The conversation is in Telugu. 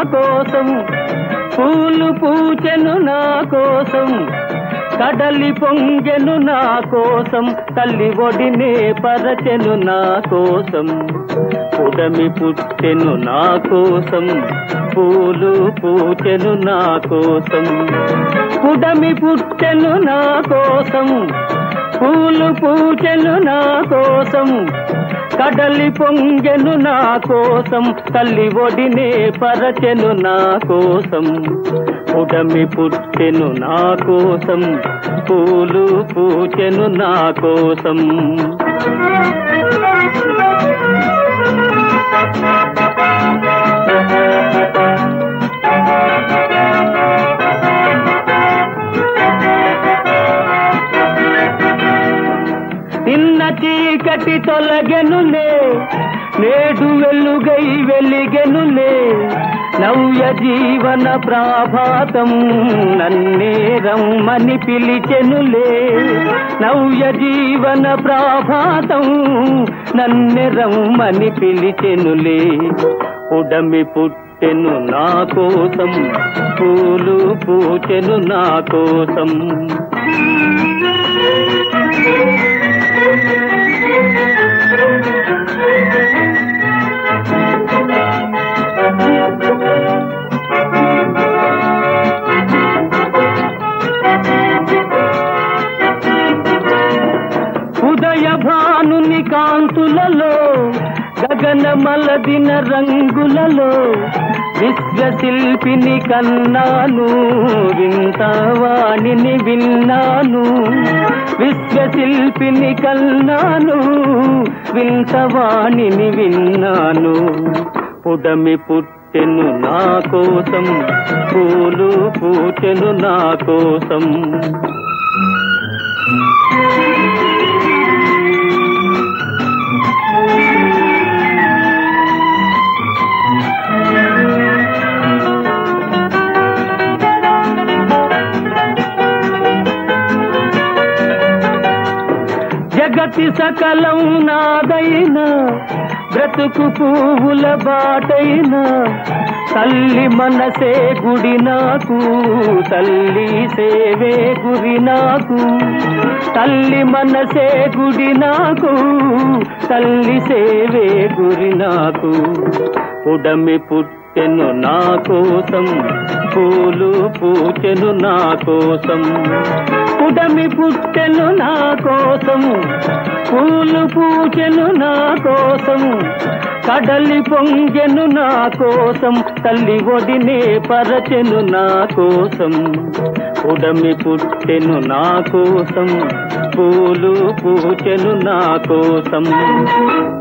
కోసం పూలు పూచెను నా కోసం కడలి పొంగెను నా కోసం తల్లి ఒడినే పరచెను నా కోసం పుడమి పుట్టెను నా కోసం పూలు పూచెను నా కోసం పుడమి పుట్టెను నా కోసం పూలు పూచెను నా కోసం కడలి పొంగెను నా కోసం తల్లి ఒడినే పరచెను నా కోసం ఉడమి పుట్టెను నా కోసం పూలు పూచెను నా కోసం నిన్న చీకటి తొలగెనులే నేడు వెలుగై వెలిగెనులే నవ్య జీవన ప్రాభాతం నన్నే రమ్మని పిలిచెనులే నవ్య జీవన ప్రాభాతం నన్నే రమ్మని పిలిచెనులే ఉడమి పుట్టెను నా కోసం పూలు పూచెను నా కోసం ఉదయ భానుని కాంతులలో గగన మలదిన రంగులలో విశ్వశిల్పిని కన్నాను వింతవాణిని విన్నాను విశ్వశిల్పిని కన్నాను వింతవాణిని విన్నాను పుడమి పుట్టెను నా కోసం పూలు పూచెను నా కోసం జగతి సకలం నాదైనా బ్రతుకు పువ్వుల బాటైనా తల్లి మనసే గుడి నాకు తల్లి సేవే గురి నాకు తల్లి మనసే గుడి నాకు తల్లి సేవే గురి నాకు ఉడమి పుట్టెను నా కోసం పూలు పూచెను నా కోసం పుడమి పుట్టెను నా కోసం పూలు పూచెను నా కోసం కడలి పొంగెను నా కోసం తల్లి ఒడినే పరచెను నా కోసం ఉడమి పుట్టెను నా కోసం పూలు పూచెను నా కోసం